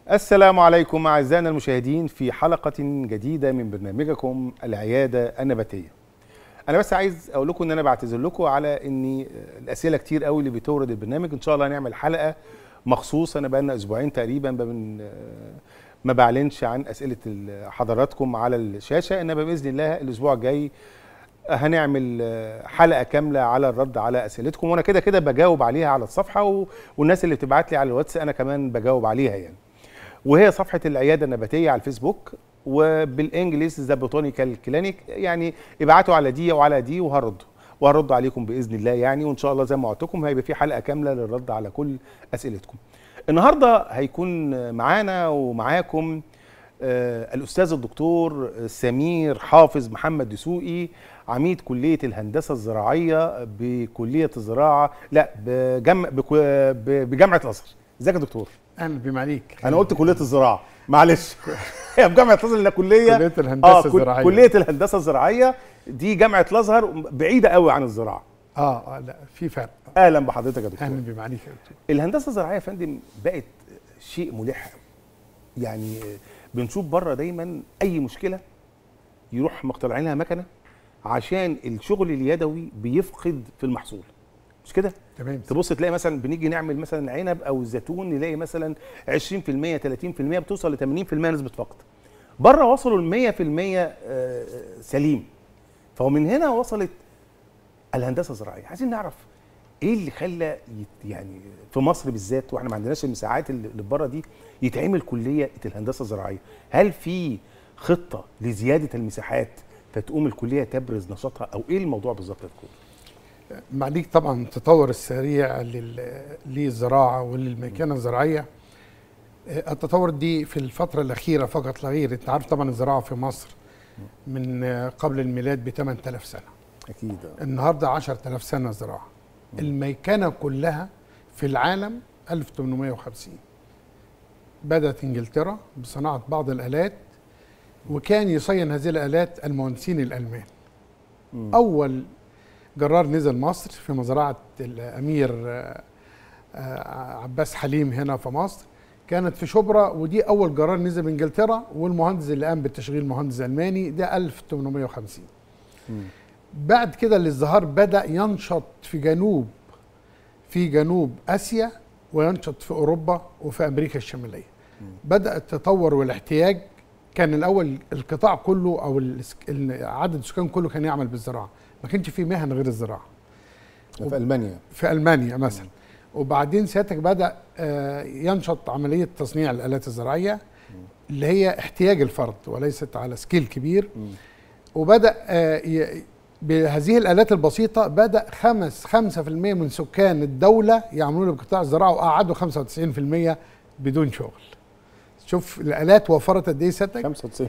السلام عليكم أعزائنا المشاهدين في حلقة جديدة من برنامجكم العيادة النباتية أنا بس عايز أقول لكم إن أنا بعتذر لكم على إن الأسئلة كتير قوي اللي بتورد البرنامج إن شاء الله هنعمل حلقة مخصوص أنا بقالنا أسبوعين تقريبا من ما بعلنش عن أسئلة حضراتكم على الشاشة إنما بإذن الله الأسبوع الجاي هنعمل حلقه كامله على الرد على اسئلتكم وانا كده كده بجاوب عليها على الصفحه و... والناس اللي بتبعت لي على الواتس انا كمان بجاوب عليها يعني وهي صفحه العياده النباتيه على الفيسبوك وبالانجليزي ذا بوتونيكال كلينيك يعني ابعتوا على دي وعلى دي وهرد وهرد عليكم باذن الله يعني وان شاء الله زي ما قلت لكم هيبقى في حلقه كامله للرد على كل اسئلتكم النهارده هيكون معانا ومعاكم آه الاستاذ الدكتور سمير حافظ محمد دسوقي عميد كليه الهندسه الزراعيه بكليه الزراعه لا بجمع بجامعه الازهر ازيك يا دكتور اهلا بما عليك انا قلت كليه الزراعه معلش هي بجامعه الازهر اللي كليه كليه الهندسه آه الزراعيه كليه الهندسه الزراعيه دي جامعه الازهر بعيده قوي عن الزراعه اه, آه لا في فرق اهلا بحضرتك يا دكتور اهلا بما عليك يا دكتور الهندسه الزراعيه يا فندم بقت شيء ملح يعني بنشوف بره دايما اي مشكله يروح مخترعين لها مكنه عشان الشغل اليدوي بيفقد في المحصول مش كده تمام تبص تلاقي مثلا بنيجي نعمل مثلا عنب او زيتون نلاقي مثلا 20% 30% بتوصل ل 80% نسبه فقد بره وصلوا ل 100% سليم فمن هنا وصلت الهندسه الزراعيه عايزين نعرف ايه اللي خلى يعني في مصر بالذات واحنا ما عندناش المساحات اللي بره دي يتعمل كليه الهندسه الزراعيه هل في خطه لزياده المساحات فتقوم الكليه تبرز نشاطها او ايه الموضوع بالظبط يا دكتور؟ معليك طبعا التطور السريع للزراعه وللميكنه الزراعيه التطور دي في الفتره الاخيره فقط لا غير انت عارف طبعا الزراعه في مصر من قبل الميلاد ب 8000 سنه اكيد النهارده 10000 سنه زراعه الميكنه كلها في العالم 1850 بدات انجلترا بصناعه بعض الالات وكان يصين هذه الالات المهندسين الالمان م. اول جرار نزل مصر في مزرعه الامير عباس حليم هنا في مصر كانت في شبرا ودي اول جرار نزل من انجلترا والمهندس اللي قام بالتشغيل مهندس الماني ده 1850 م. بعد كده الازدهار بدا ينشط في جنوب في جنوب اسيا وينشط في اوروبا وفي امريكا الشماليه م. بدا التطور والاحتياج كان الاول القطاع كله او عدد السكان كله كان يعمل بالزراعه ما كانش في مهن غير الزراعه في المانيا في المانيا مثلا م. وبعدين سيادتك بدا ينشط عمليه تصنيع الالات الزراعيه م. اللي هي احتياج الفرد وليست على سكيل كبير م. وبدا بهذه الالات البسيطه بدا خمس 5% من سكان الدوله يعملون بقطاع الزراعه وقعدوا 95% بدون شغل شوف الالات وفرت قد ايه سيادتك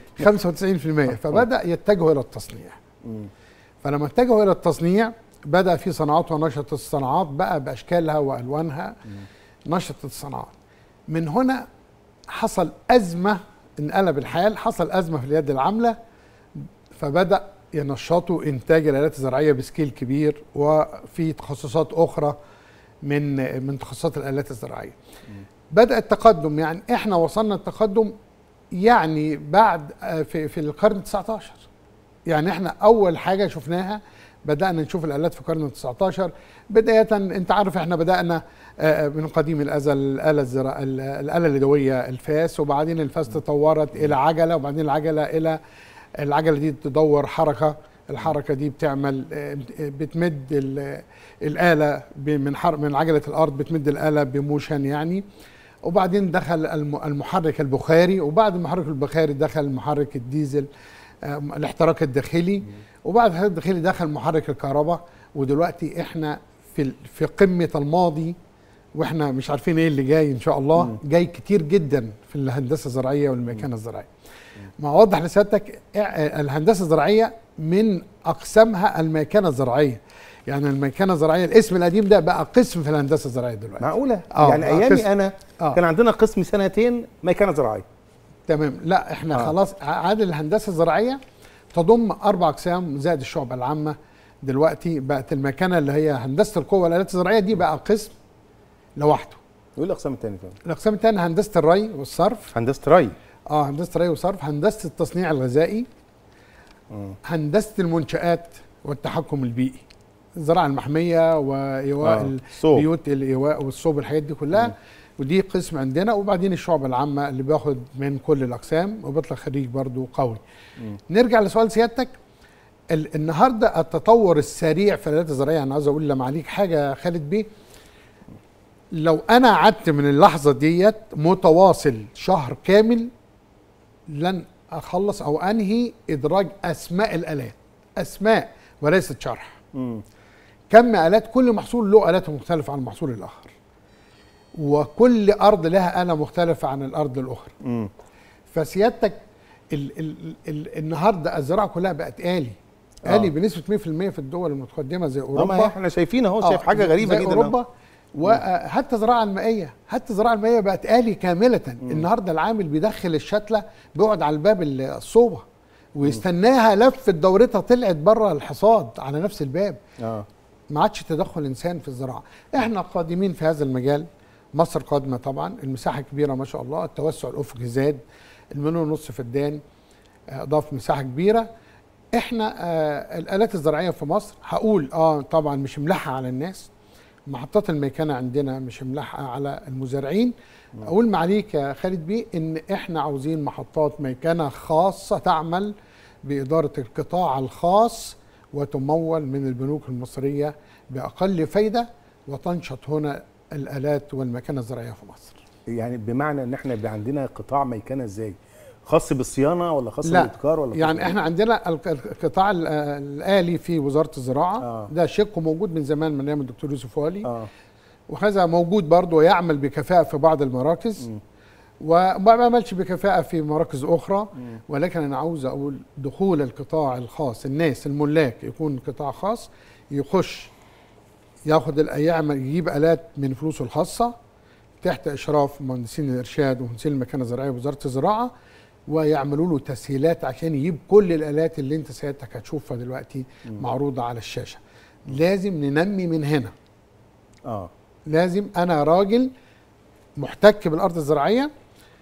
95 95% فبدا يتجهوا الى التصنيع فلما اتجهوا الى التصنيع بدا في صناعات ونشط الصناعات بقى باشكالها والوانها نشط الصناعات من هنا حصل ازمه انقلب الحال حصل ازمه في اليد العامله فبدا ينشطوا انتاج الالات الزراعيه بسكيل كبير وفي تخصصات اخرى من من تخصصات الالات الزراعيه بدا التقدم يعني احنا وصلنا التقدم يعني بعد في في القرن 19 يعني احنا اول حاجه شفناها بدانا نشوف الالات في القرن 19 بدايه انت عارف احنا بدانا من قديم الازل الاله الزراعه الاله اليدويه الفاس وبعدين الفاس تطورت الى عجله وبعدين العجله الى العجله دي تدور حركه الحركه دي بتعمل بتمد الاله من من عجله الارض بتمد الاله بموشن يعني وبعدين دخل المحرك البخاري وبعد المحرك البخاري دخل المحرك الديزل الاحتراق الداخلي وبعد الاحتراق الداخلي دخل محرك الكهرباء ودلوقتي احنا في في قمه الماضي واحنا مش عارفين ايه اللي جاي ان شاء الله جاي كتير جدا في الهندسه الزراعيه والميكانه الزراعيه ما اوضح لسيادتك الهندسه الزراعيه من اقسامها الميكنه الزراعيه يعني الميكنه الزراعيه الاسم القديم ده بقى قسم في الهندسه الزراعيه دلوقتي معقوله آه، يعني آه، ايامي قسم. انا آه. كان عندنا قسم سنتين ميكنه زراعيه تمام لا احنا آه. آه. خلاص عاد الهندسه الزراعيه تضم اربع اقسام زائد الشعبه العامه دلوقتي بقت المكانه اللي هي هندسه القوه والالات الزراعيه دي بقى قسم لوحده وايه الاقسام الثانيه كمان الاقسام الثانيه هندسه الري والصرف هندسه ري اه هندسه الري والصرف هندسه التصنيع الغذائي هندسه المنشات والتحكم البيئي الزراعه المحميه وايواء آه، آه. صوب. البيوت الايواء والصوب الحاجات دي كلها ودي قسم عندنا وبعدين الشعب العامه اللي بياخد من كل الاقسام وبيطلع خريج برضو قوي نرجع لسؤال سيادتك ال- النهارده التطور السريع في الالات الزراعيه انا عاوز اقول لما عليك حاجه خالد بيه لو انا قعدت من اللحظه ديت متواصل شهر كامل لن اخلص او انهي ادراج اسماء الالات اسماء وليست شرح مم. كم الات كل محصول له الات مختلفه عن المحصول الاخر وكل ارض لها اله مختلفه عن الارض الاخرى مم. فسيادتك ال ال ال النهارده الزراعه كلها بقت آلي آه. آلي بنسبة 100% في الدول المتقدمة زي اه ما أوروبا احنا شايفين اهو آه، شايف حاجه غريبه زي جدا أوروبا أهو. وحتى الزراعة المائية حتى الزراعة المائية بقت آلي كاملة النهارده العامل بيدخل الشتلة بيقعد على الباب الصوبة ويستناها لفت دورتها طلعت بره الحصاد على نفس الباب اه ما عادش تدخل انسان في الزراعه احنا قادمين في هذا المجال مصر قادمه طبعا المساحه كبيره ما شاء الله التوسع الافقي زاد المليون ونص فدان آه، ضاف مساحه كبيره احنا آه الالات الزراعيه في مصر هقول اه طبعا مش ملحه على الناس محطات الميكنه عندنا مش ملحقه على المزارعين اقول معليك يا خالد بيه ان احنا عاوزين محطات ميكنه خاصه تعمل باداره القطاع الخاص وتمول من البنوك المصريه باقل فايده وتنشط هنا الالات والمكانه الزراعيه في مصر يعني بمعنى ان احنا يبقى عندنا قطاع ميكنه ازاي خاص بالصيانه ولا خاص لا بالابتكار ولا يعني خاص احنا عندنا الق- القطاع ال- الالي في وزاره الزراعه آه. ده شق موجود من زمان من ايام الدكتور يوسف والي اه وهذا موجود برضه ويعمل بكفاءة في بعض المراكز وما بعملش بكفاءة في مراكز أخرى ولكن أنا عاوز أقول دخول القطاع الخاص الناس الملاك يكون قطاع خاص يخش ياخد ال- يعمل يجيب آلات من فلوسه الخاصة تحت إشراف مهندسين الإرشاد ومهندسين المكانة الزراعية ووزارة الزراعة ويعملوا له تسهيلات عشان يجيب كل الآلات اللي أنت سيادتك هتشوفها دلوقتي معروضة على الشاشة لازم ننمي من هنا اه لازم انا راجل محتك بالارض الزراعيه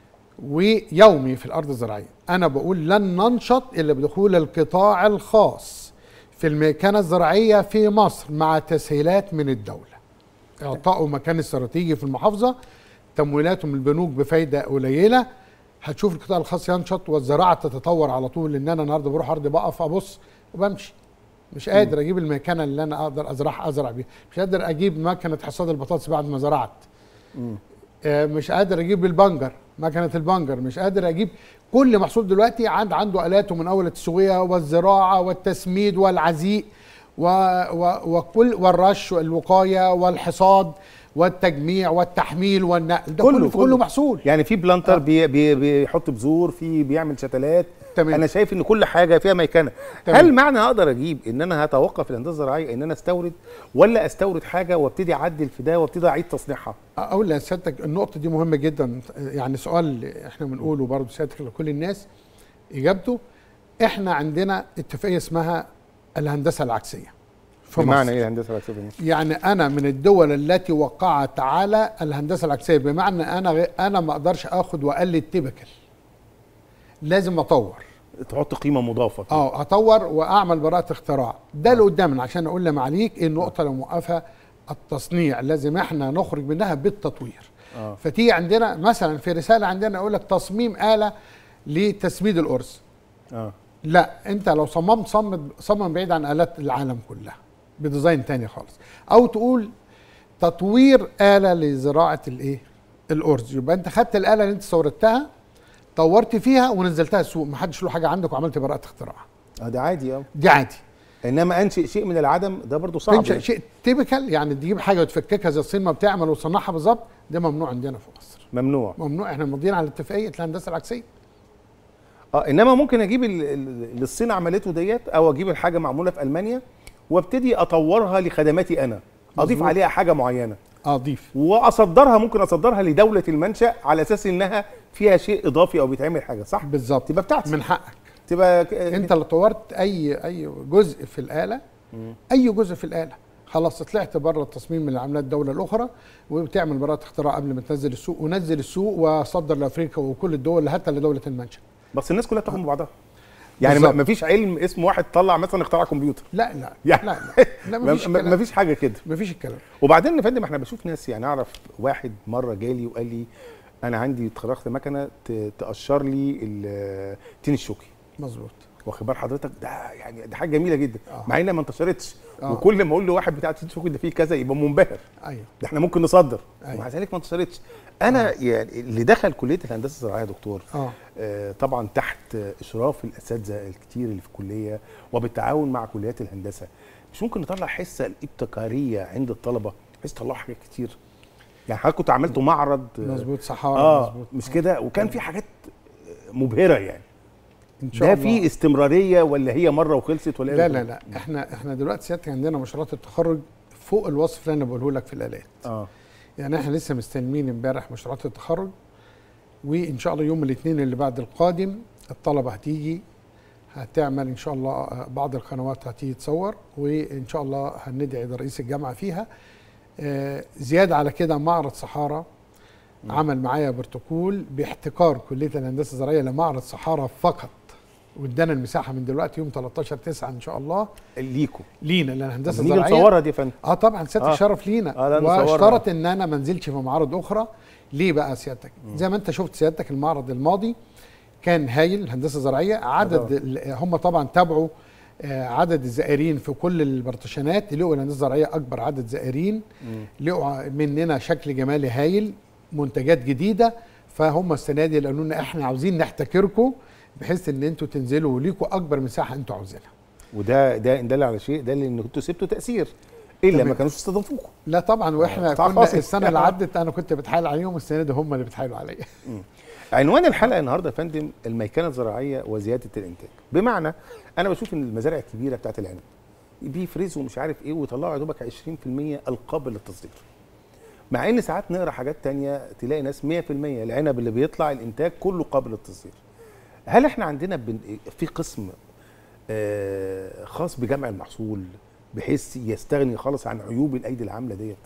ويومي في الارض الزراعيه انا بقول لن ننشط الا بدخول القطاع الخاص في الميكنه الزراعيه في مصر مع تسهيلات من الدوله اعطائه مكان استراتيجي في المحافظه تمويلاته من البنوك بفايده قليله هتشوف القطاع الخاص ينشط والزراعه تتطور على طول لان انا النهارده بروح ارض بقف ابص وبمشي مش قادر اجيب المكنه اللي انا اقدر ازرع ازرع بيها مش قادر اجيب مكنه حصاد البطاطس بعد ما زرعت آه، مش قادر اجيب البنجر مكنه البنجر مش قادر اجيب كل محصول دلوقتي عند عنده الاته من اول التسويه والزراعه والتسميد والعزيق و و وكل والرش والوقايه والحصاد والتجميع والتحميل والنقل ده كله, كله, كله محصول يعني في بلانتر آه. بي بي بيحط بذور في بيعمل شتلات تمام. انا شايف ان كل حاجه فيها ميكنه تمام. هل معنى اقدر اجيب ان انا هتوقف في الهندسه الزراعيه ان انا استورد ولا استورد حاجه وابتدي اعدل في ده وابتدي اعيد تصنيعها اقول لسيادتك النقطه دي مهمه جدا يعني سؤال احنا بنقوله برضه سيادتك لكل الناس اجابته احنا عندنا اتفاقيه اسمها الهندسه العكسيه في بمعنى مصر. ايه الهندسه العكسيه دي؟ يعني انا من الدول التي وقعت على الهندسه العكسيه بمعنى انا غ- انا ما اقدرش اخد واقلد تيبكال لازم اطور تحط قيمه مضافه فيه. اه اطور واعمل براءه اختراع ده اللي قدامنا عشان اقول لمعاليك النقطه اللي موقفها التصنيع لازم احنا نخرج منها بالتطوير آه. فتيجي عندنا مثلا في رساله عندنا يقول لك تصميم اله لتسميد الارز اه لا انت لو صممت صمم صمم بعيد عن الات العالم كلها بديزاين تاني خالص او تقول تطوير اله لزراعه الايه الارز يبقى انت خدت الاله اللي انت استوردتها طورت فيها ونزلتها السوق ما حدش له حاجه عندك وعملت براءه اختراع اه ده عادي اه دي عادي انما انشئ شيء من العدم ده برضو صعب تنشا يعني. شيء تيبيكال يعني تجيب حاجه وتفككها زي الصين ما بتعمل وتصنعها بالظبط ده ممنوع عندنا في مصر ممنوع ممنوع احنا ماضيين على اتفاقيه الهندسه العكسيه اه انما ممكن اجيب ال- ال- اللي الصين عملته ديت او اجيب الحاجه معموله في المانيا وابتدي اطورها لخدماتي انا اضيف مظبوط. عليها حاجه معينه اضيف واصدرها ممكن اصدرها لدوله المنشا على اساس انها فيها شيء اضافي او بيتعمل حاجه صح بالظبط تبقى بتاعتي من حقك تبقى ك- انت اللي طورت اي اي جزء في الاله اي جزء في الاله خلاص طلعت بره التصميم اللي عاملاه الدوله الاخرى وبتعمل براءه اختراع قبل ما تنزل السوق ونزل السوق وصدر لافريقيا وكل الدول حتى لدوله المنشا بس الناس كلها بتاخد من بعضها يعني بالظبط. ما فيش علم اسم واحد طلع مثلا اخترع كمبيوتر لا لا يعني لا لا, لا ما مفيش ما- الكلام. ما فيش حاجه كده مفيش الكلام وبعدين يا فندم احنا بشوف ناس يعني اعرف واحد مره جالي وقال لي انا عندي اتخرجت مكنه ت- تقشر لي التين الشوكي مظبوط واخد بال حضرتك ده يعني دي حاجه جميله جدا آه. مع انها ما انتشرتش آه. وكل ما اقول له واحد بتاع التين الشوكي ده فيه كذا يبقى منبهر ايوه ده احنا ممكن نصدر أيوة. ومع ذلك ما انتشرتش انا يعني اللي دخل كليه الهندسه الزراعيه يا دكتور اه آه، طبعا تحت اشراف الاساتذه الكتير اللي في الكليه وبالتعاون مع كليات الهندسه مش ممكن نطلع حصه الابتكاريه عند الطلبه بحيث يطلعوا حاجات كتير يعني حضرتك كنت عملتوا معرض آه، مظبوط صحارى اه مظبوط مش كده وكان في حاجات مبهره يعني ان شاء ده الله في استمراريه ولا هي مره وخلصت ولا إيه لا بالظبط؟ لا لا احنا احنا دلوقتي سيادتك عندنا مشروعات التخرج فوق الوصف اللي انا بقوله لك في الالات اه يعني احنا لسه مستلمين امبارح مشروعات التخرج وان شاء الله يوم الاثنين اللي بعد القادم الطلبه هتيجي هتعمل ان شاء الله آه، بعض القنوات هتيجي تصور وان شاء الله هندعي رئيس الجامعه فيها آه، زياده على كده معرض صحارى عمل معايا بروتوكول باحتكار كليه الهندسه الزراعيه لمعرض صحارى فقط وادانا المساحه من دلوقتي يوم 13 9 ان شاء الله ليكوا لينا للهندسه نيجي الزراعيه نصورها دي يا فندم اه طبعا سيادتك آه. آه. شرف لينا آه، لا نصورها. واشترط ان انا ما انزلش في معارض اخرى ليه بقى سيادتك زي ما انت شفت سيادتك المعرض الماضي كان هايل الهندسه الزراعيه عدد ال- هم طبعا تابعوا آه، عدد الزائرين في كل البرتشانات لقوا الهندسه الزراعيه اكبر عدد زائرين لقوا مننا شكل جمالي هايل منتجات جديده فهم السنه دي قالوا لنا احنا عاوزين نحتكركم بحيث ان انتوا تنزلوا وليكوا اكبر مساحه انتوا عاوزينها وده ده ان دل على شيء ده ان كنتوا سبتوا تاثير الا تمام. ما كانوش استضافوكم لا طبعا واحنا قطاع كنا فاصل. السنه اللي عدت انا كنت بتحايل عليهم السنه دي هم اللي بيتحايلوا عليا عنوان الحلقه النهارده يا فندم الميكنه الزراعيه وزياده الانتاج بمعنى انا بشوف ان المزارع الكبيره بتاعت العنب بيفرزوا مش عارف ايه ويطلعوا يا دوبك 20% القابل للتصدير مع ان ساعات نقرا حاجات تانية تلاقي ناس 100% العنب اللي بيطلع الانتاج كله قابل للتصدير هل احنا عندنا بن... في قسم آه خاص بجمع المحصول بحيث يستغني خالص عن عيوب الايدي العامله ديت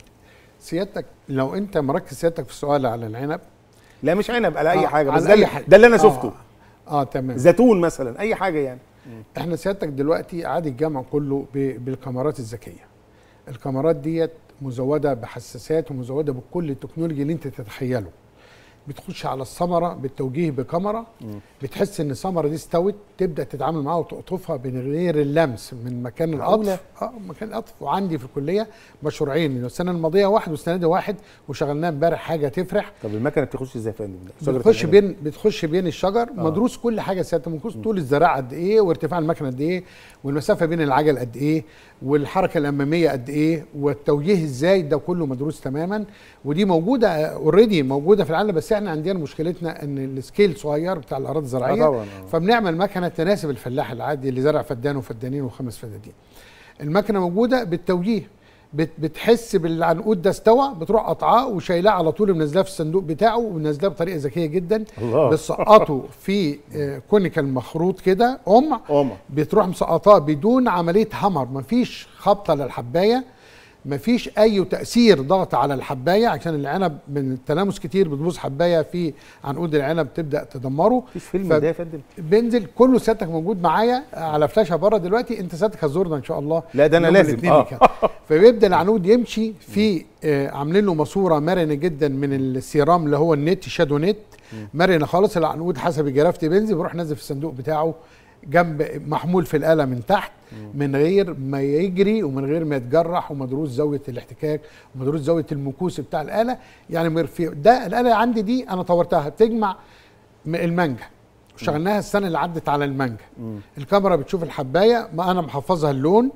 سيادتك لو انت مركز سيادتك في السؤال على العنب لا مش عنب على اي آه، حاجه بس على ده, أي اللي- حاجة. ده اللي انا آه. شفته اه تمام زيتون مثلا اي حاجه يعني احنا سيادتك دلوقتي عادي الجمع كله ب- بالكاميرات الذكيه الكاميرات ديت مزوده بحساسات ومزوده بكل التكنولوجيا اللي انت تتخيله بتخش على الثمره بالتوجيه بكاميرا بتحس ان الثمره دي استوت تبدا تتعامل معاها وتقطفها من غير اللمس من مكان معقولة؟ القطف اه مكان القطف وعندي في الكليه مشروعين السنه الماضيه واحد والسنه دي واحد وشغلناه امبارح حاجه تفرح طب المكنه بتخش ازاي يا فندم شجرة بتخش العنب. بين بتخش بين الشجر آه. مدروس كل حاجه سيادة مدروس طول الزراعه قد ايه وارتفاع المكنه قد ايه والمسافه بين العجل قد ايه والحركه الاماميه قد ايه والتوجيه ازاي ده كله مدروس تماما ودي موجوده اوريدي موجوده في العالم بس احنا عندنا مشكلتنا ان السكيل صغير بتاع الاراضي الزراعيه آه طبعاً، آه. فبنعمل مكنه تناسب الفلاح العادي اللي زرع فدان وفدانين وخمس فدادين المكنه موجوده بالتوجيه بت- بتحس بالعنقود ده استوى بتروح قطعاه وشايلاه على طول منزلاه في الصندوق بتاعه ومنزلاه بطريقه ذكيه جدا الله. بتسقطه في آه، كونيكال مخروط كده ام قمع. بتروح مسقطاه بدون عمليه همر مفيش خبطه للحبايه مفيش اي تاثير ضغط على الحبايه عشان العنب من التلامس كتير بتبوظ حبايه في عنقود العنب تبدا تدمره مفيش فيلم ف- ده يا فندم بينزل كله سيادتك موجود معايا على فلاشه بره دلوقتي انت سيادتك هتزورنا ان شاء الله لا، ده أنا يوم لازم. الاثنين آه. كده. فبيبدا العنقود يمشي في آه عاملين له ماسوره مرنه جدا من السيرام اللي هو النت شادو نت مرنه خالص العنقود حسب الجرافه بينزل بيروح نازل في الصندوق بتاعه جنب محمول في الاله من تحت من غير ما يجري ومن غير ما يتجرح ومدروس زاويه الاحتكاك ومدروس زاويه المكوس بتاع الاله يعني مرفي ده الاله عندي دي انا طورتها بتجمع م- المانجا وشغلناها السنه اللي عدت على المانجا الكاميرا بتشوف الحبايه ما انا محفظها اللون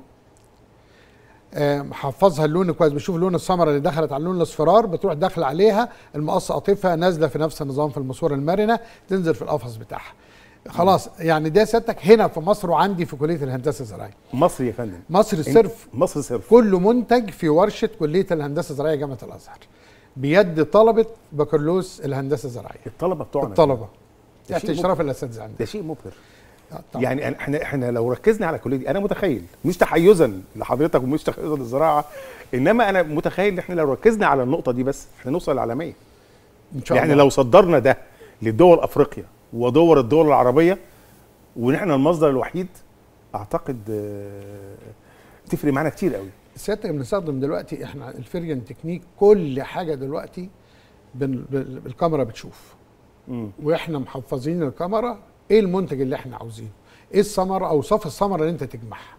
آه، محفظها اللون كويس بشوف لون الثمره اللي دخلت على اللون الاصفرار بتروح داخله عليها المقص قاطفها نازله في نفس النظام في الماسوره المرنه تنزل في القفص بتاعها خلاص يعني ده سيادتك هنا في مصر وعندي في كليه الهندسه الزراعيه مصري يا فندم مصر الصرف مصر صرف كل منتج في ورشه كليه الهندسه الزراعيه جامعه الازهر بيد طلبه بكالوريوس الهندسه الزراعيه الطلبه بتوعنا الطلبه ده تحت شيء اشراف الاساتذه عندنا ده شيء مبهر آه، طبعا. يعني أنا- احنا احنا لو ركزنا على الكليه دي انا متخيل مش تحيزا لحضرتك ومش تحيزا للزراعه انما انا متخيل ان احنا لو ركزنا على النقطه دي بس احنا نوصل للعالميه ان شاء يعني الله لو صدرنا ده لدول افريقيا ودول الدول العربيه ونحن المصدر الوحيد اعتقد آه، تفرق معانا كتير قوي سيادتك بنستخدم دلوقتي احنا الفيرجن تكنيك كل حاجه دلوقتي بال- بال- بالكاميرا بتشوف مم. واحنا محفظين الكاميرا ايه المنتج اللي احنا عاوزينه ايه الثمره اوصاف الثمره اللي انت تجمعها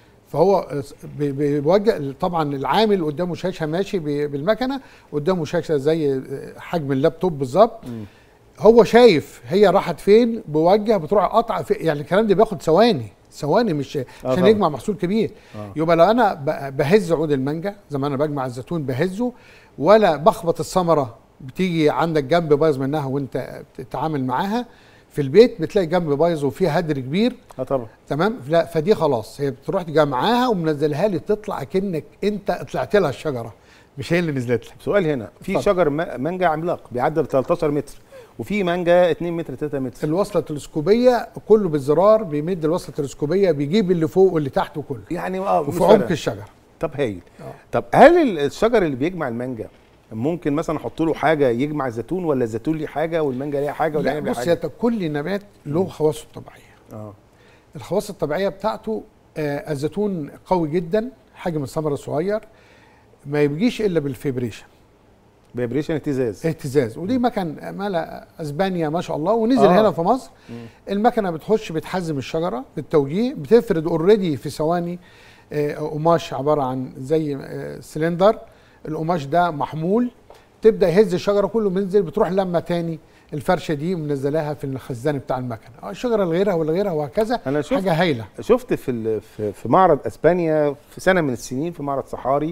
فهو بي- بيوجه طبعا العامل قدامه شاشه ماشي بي- بالمكنه قدامه شاشه زي حجم اللابتوب بالظبط هو شايف هي راحت فين بوجه بتروح قطع في يعني الكلام ده بياخد ثواني ثواني مش عشان طبعا. يجمع محصول كبير آه. يبقى لو انا ب- بهز عود المانجا زي ما انا بجمع الزيتون بهزه ولا بخبط الثمره بتيجي عندك جنب بايظ منها وانت بتتعامل معاها في البيت بتلاقي جنب بايظ وفيه هدر كبير اه طبعا تمام لا فدي خلاص هي بتروح جمعاها ومنزلها لي تطلع اكنك انت طلعت لها الشجره مش هي اللي نزلت لك سؤال هنا في اتفضل. شجر ما- مانجا عملاق بيعدي 13 متر وفي مانجا 2 متر 3 متر الوصله التلسكوبيه كله بالزرار بيمد الوصله التلسكوبيه بيجيب اللي فوق واللي تحت وكله يعني اه مش وفي فارقة. عمق الشجره طب هايل آه. طب هل ال- الشجر اللي بيجمع المانجا ممكن مثلا احط له حاجه يجمع الزيتون ولا الزيتون ليه حاجه والمانجا ليها حاجه ولا لا العنب ليه بص حاجه يا كل نبات له خواصه الطبيعيه اه الخواص الطبيعيه بتاعته آه الزيتون قوي جدا حجم الثمره صغير ما يبقيش الا بالفيبريشن فايبريشن اهتزاز اهتزاز ودي مكن مال اسبانيا ما شاء الله ونزل آه. آه. هنا في مصر المكنه بتخش بتحزم الشجره بالتوجيه بتفرد اوريدي في ثواني آه، قماش عباره عن زي آه، سلندر القماش ده محمول تبدا يهز الشجره كله بينزل بتروح لما تاني الفرشه دي منزلاها في الخزان بتاع المكنه آه، الشجره لغيرها ولغيرها وهكذا أنا شفت- حاجه هايله شفت في ال- في في معرض اسبانيا في سنه من السنين في معرض صحاري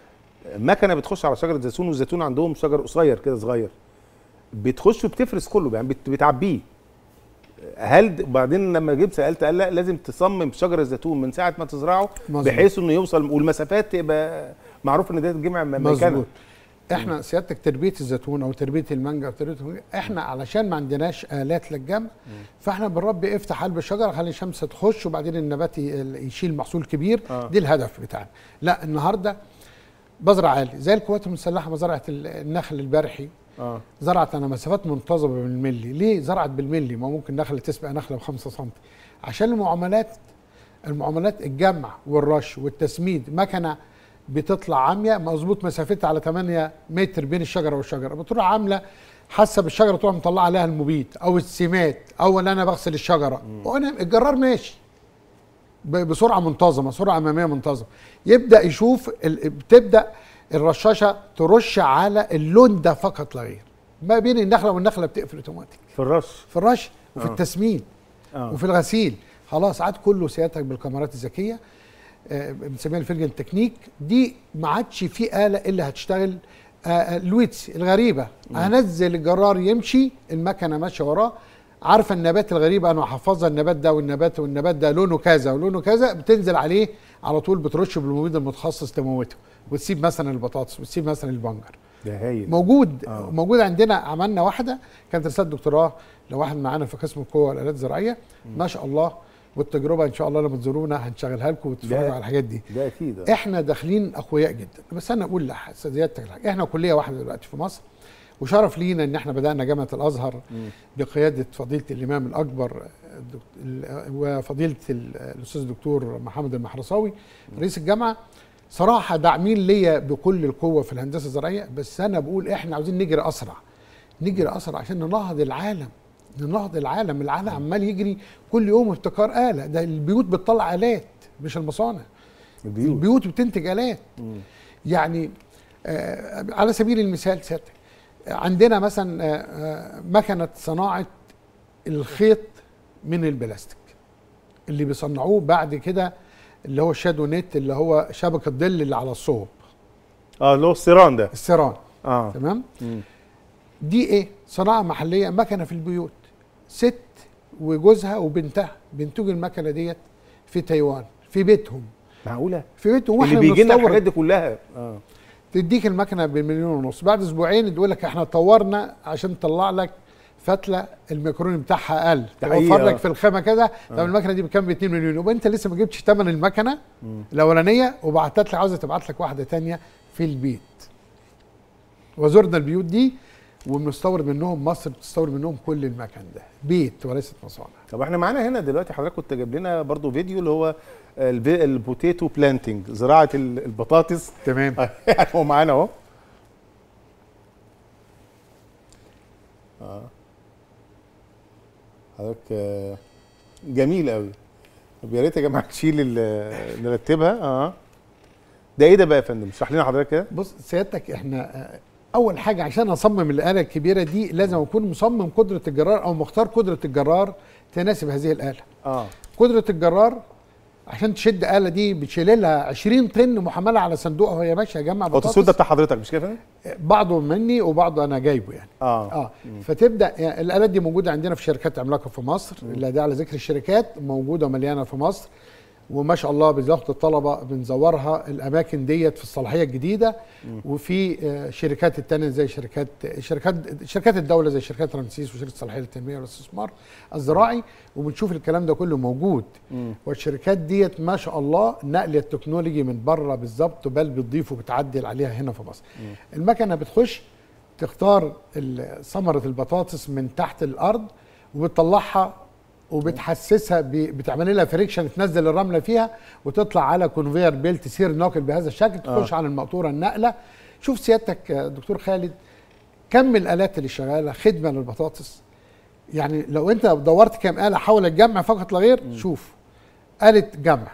مكنه بتخش على شجره زيتون والزيتون عندهم شجر قصير كده صغير بتخش وبتفرز كله يعني بت- بتعبيه هل د- بعدين لما جيت سالت قال لا لازم تصمم شجر الزيتون من ساعه ما تزرعه مظبوط. بحيث انه يوصل والمسافات تبقى معروف ان ده تتجمع م- مكانها مظبوط احنا سيادتك تربيه الزيتون او تربيه المانجا او تربيه المانجا احنا علشان ما عندناش الات للجمع فاحنا بنربي افتح قلب الشجره خلي الشمس تخش وبعدين النبات ي- يشيل محصول كبير آه. دي الهدف بتاعنا لا النهارده بزرع عالي زي القوات المسلحه ما زرعت ال- النخل البرحي اه زرعت انا مسافات منتظمه بالملي ليه زرعت بالملي ما ممكن نخله تسبق نخله ب 5 سم عشان المعاملات المعاملات الجمع والرش والتسميد مكنه بتطلع عاميه مظبوط مسافتها على 8 متر بين الشجره والشجره بتروح عامله حاسه بالشجره تروح مطلعه عليها المبيد او السمات او اللي انا بغسل الشجره وانا الجرار ماشي ب- بسرعه منتظمه سرعه اماميه منتظمه يبدا يشوف ال- بتبدا الرشاشه ترش على اللون ده فقط لا غير ما بين النخله والنخله بتقفل اوتوماتيك في الرش في الرش وفي آه. التسمين اه وفي الغسيل خلاص عاد كله سيادتك بالكاميرات الذكيه آه، بنسميها الفيرجن تكنيك دي ما عادش في اله الا هتشتغل آه، آه، الويتس الغريبه هنزل الجرار يمشي المكنه ماشيه وراه عارفه النبات الغريبه انا حافظها النبات ده والنبات والنبات ده لونه كذا ولونه كذا بتنزل عليه على طول بترش بالمبيد المتخصص تموته وتسيب مثلا البطاطس وتسيب مثلا البنجر ده هايل موجود آه. آه. موجود عندنا عملنا واحده كانت رساله دكتوراه لواحد معانا في قسم القوه والالات الزراعيه ما شاء الله والتجربه ان شاء الله لما تزورونا هنشغلها لكم وتتفرجوا ده- على الحاجات دي ده اكيد آه. احنا داخلين اقوياء جدا بس انا اقول لسيادتك الحاجة. احنا كليه واحده دلوقتي في مصر وشرف لينا ان احنا بدانا جامعه الازهر مم. بقياده فضيله الامام الاكبر الدك- ال- وفضيله ال- الاستاذ الدكتور محمد المحرصاوي رئيس الجامعه صراحه داعمين ليا بكل القوه في الهندسه الزراعيه بس انا بقول احنا عاوزين نجري اسرع نجري اسرع عشان ننهض العالم ننهض العالم العالم عمال يجري كل يوم ابتكار اله ده البيوت بتطلع الات مش المصانع البيوت البيوت بتنتج الات مم. يعني آه على سبيل المثال سيادتك عندنا مثلا آه آه مكنه صناعه الخيط من البلاستيك اللي بيصنعوه بعد كده اللي هو الشادو نت اللي هو شبكه ظل اللي على الصوب اه اللي هو السيران ده السيران اه تمام مم. دي ايه صناعه محليه مكنه في البيوت ست وجوزها وبنتها بينتجوا المكنه ديت في تايوان في بيتهم معقوله في بيتهم اللي واحنا بيجي لنا بنستورد. الحاجات دي كلها اه تديك المكنه بمليون ونص بعد اسبوعين تقول لك احنا طورنا عشان نطلع لك فتله الميكروني بتاعها اقل حقيقة. توفر لك في الخامه كده طب المكنه دي بكام ب 2 مليون يبقى انت لسه ما جبتش ثمن المكنه الاولانيه وبعتت لك عاوزه تبعت لك واحده تانية في البيت وزرنا البيوت دي وبنستورد منهم مصر بتستورد منهم كل المكن ده بيت وليست مصانع طب احنا معانا هنا دلوقتي حضرتك كنت جايب لنا برضو فيديو اللي هو البي- البوتيتو بلانتنج زراعه ال- البطاطس تمام يعني هو معانا اهو اه حضرتك آه، جميل قوي طب يا ريت يا جماعه نشيل ال- نرتبها اه ده ايه ده بقى يا فندم اشرح لنا حضرتك كده بص سيادتك احنا آه، اول حاجه عشان اصمم الاله الكبيره دي لازم اكون مصمم قدره الجرار او مختار قدره الجرار تناسب هذه الاله اه قدره الجرار عشان تشد آلة دي بتشيل لها 20 طن محمله على صندوق وهي ماشيه جمع هو التصوير ده بطاطس بتاع حضرتك مش كده يا فندم؟ بعضه مني وبعضه انا جايبه يعني اه اه فتبدا يعني الالات دي موجوده عندنا في شركات عملاقه في مصر لا داعي لذكر الشركات موجوده ومليانه في مصر وما شاء الله بزياره الطلبه بنزورها الاماكن ديت في الصلاحيه الجديده وفي آه، شركات التانية زي شركات شركات شركات الدوله زي شركات رمسيس وشركه الصلاحيه للتنميه والاستثمار الزراعي وبنشوف الكلام ده كله موجود والشركات ديت ما شاء الله نقل التكنولوجي من بره بالظبط بل بتضيف وبتعدل عليها هنا في مصر المكنه بتخش تختار ال- ثمره البطاطس من تحت الارض وبتطلعها وبتحسسها ب- بتعمل لها فريكشن تنزل الرمله فيها وتطلع على كونفير بيلت تسير ناقل بهذا الشكل تخش آه. على المقطوره النقله شوف سيادتك يا دكتور خالد كم الالات اللي شغاله خدمه للبطاطس يعني لو انت دورت كام اله حول الجمع فقط لا غير شوف آلة جمع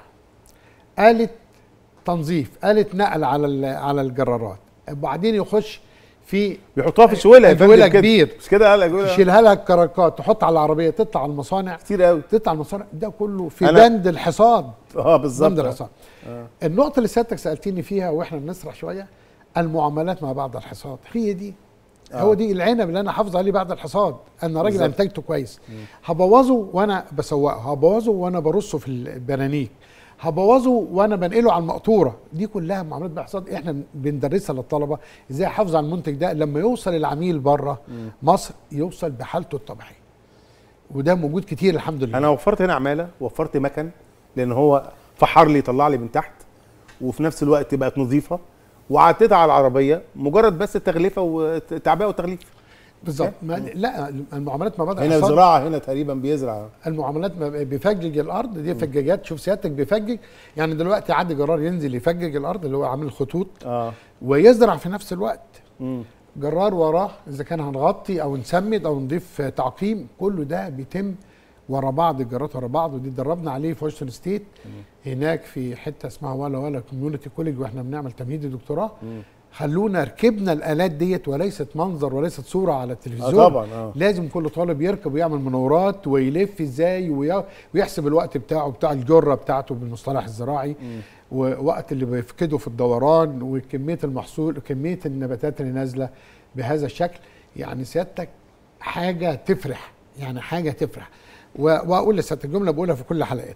آلة تنظيف آلة نقل على ال- على الجرارات وبعدين يخش في بيحطوها في شويله يا أجولة فندم كده. كبير. مش كده قال اجوله يشيلها لها الكراكات تحط على العربيه تطلع على المصانع كتير قوي تطلع المصانع ده كله في أنا- بند الحصاد اه بالظبط بند الحصاد النقطه اللي سيادتك سالتني فيها واحنا بنسرح شويه المعاملات ما بعد الحصاد هي دي آه. هو دي العنب اللي انا حافظ عليه بعد الحصاد انا راجل بالظبط. انتجته كويس هبوظه وانا بسوقه هبوظه وانا برصه في البنانيك هبوظه وانا بنقله على المقطوره دي كلها معاملات بالحصاد احنا بندرسها للطلبه ازاي احافظ على المنتج ده لما يوصل العميل بره مصر يوصل بحالته الطبيعيه وده موجود كتير الحمد لله انا وفرت هنا عماله وفرت مكن لان هو فحر لي طلع لي من تحت وفي نفس الوقت بقت نظيفه وعديتها على العربيه مجرد بس تغليفه وتعبئه وتغليف بالظبط ما لا المعاملات ما بعد هنا الحصاد الزراعه هنا تقريبا بيزرع المعاملات ما بيفجج الارض دي فجاجات شوف سيادتك بيفجج يعني دلوقتي عادي جرار ينزل يفجج الارض اللي هو عامل خطوط اه ويزرع في نفس الوقت مم. جرار وراه اذا كان هنغطي او نسمد او نضيف تعقيم كله ده بيتم ورا بعض الجرات ورا بعض ودي اتدربنا عليه في واشنطن ستيت هناك في حته اسمها ولا ولا كوميونتي كوليج واحنا بنعمل تمهيدي دكتوراه خلونا ركبنا الالات ديت وليست منظر وليست صوره على التلفزيون آه طبعا اه لازم كل طالب يركب ويعمل مناورات ويلف ازاي وي- ويحسب الوقت بتاعه بتاع الجره بتاعته بالمصطلح الزراعي ووقت اللي بيفقده في الدوران وكميه المحصول وكميه النباتات اللي نازله بهذا الشكل يعني سيادتك حاجه تفرح يعني حاجه تفرح و- واقول لسيادتك الجمله بقولها في كل الحلقات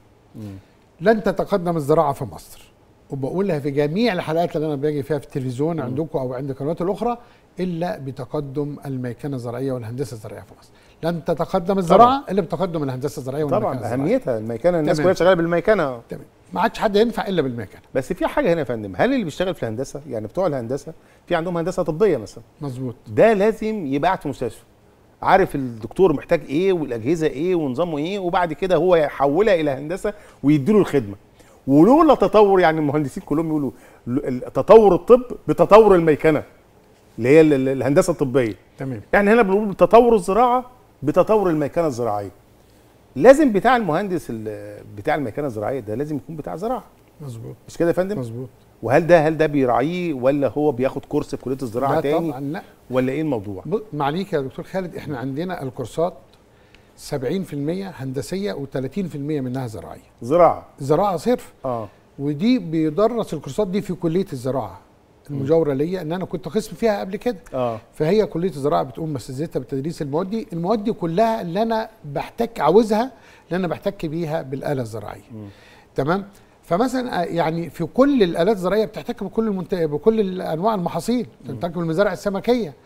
لن تتقدم الزراعه في مصر وبقولها في جميع الحلقات اللي انا باجي فيها في التلفزيون عندكم او عند القنوات الاخرى الا بتقدم الميكنه الزراعيه والهندسه الزراعيه في مصر لن تتقدم الزراعه الا بتقدم الهندسه الزراعيه والميكنه طبعا الزراعية. اهميتها الميكنه الناس تمام. كلها شغاله بالميكنه تمام ما عادش حد ينفع الا بالميكنه بس في حاجه هنا يا فندم هل اللي بيشتغل في الهندسه يعني بتوع الهندسه في عندهم هندسه طبيه مثلا مظبوط ده لازم يبعت في مستشفى عارف الدكتور محتاج ايه والاجهزه ايه ونظامه ايه وبعد كده هو يحولها الى هندسه ويديله الخدمه ولولا تطور يعني المهندسين كلهم يقولوا ل- تطور الطب بتطور الميكنه اللي هي ال- ال- الهندسه الطبيه تمام يعني هنا بنقول تطور الزراعه بتطور الميكنه الزراعيه لازم بتاع المهندس ال- بتاع الميكنه الزراعيه ده لازم يكون بتاع زراعه مظبوط مش كده يا فندم مظبوط وهل ده هل ده بيراعيه ولا هو بياخد كورس في كليه الزراعه لا تاني طبعا لا ولا ايه الموضوع ب- معليك يا دكتور خالد احنا عندنا الكورسات 70% هندسيه و30% منها زراعيه زراعه زراعه صرف اه ودي بيدرس الكورسات دي في كليه الزراعه المجاوره ليا ان انا كنت قسم فيها قبل كده اه فهي كليه الزراعه بتقوم مسؤوليتها بتدريس المواد دي المواد دي كلها اللي انا بحتك عاوزها اللي انا بحتك بيها بالاله الزراعيه تمام فمثلا آه، يعني في كل الالات الزراعيه بتحتك بكل المنت... بكل انواع المحاصيل بتحتك بالمزارع السمكيه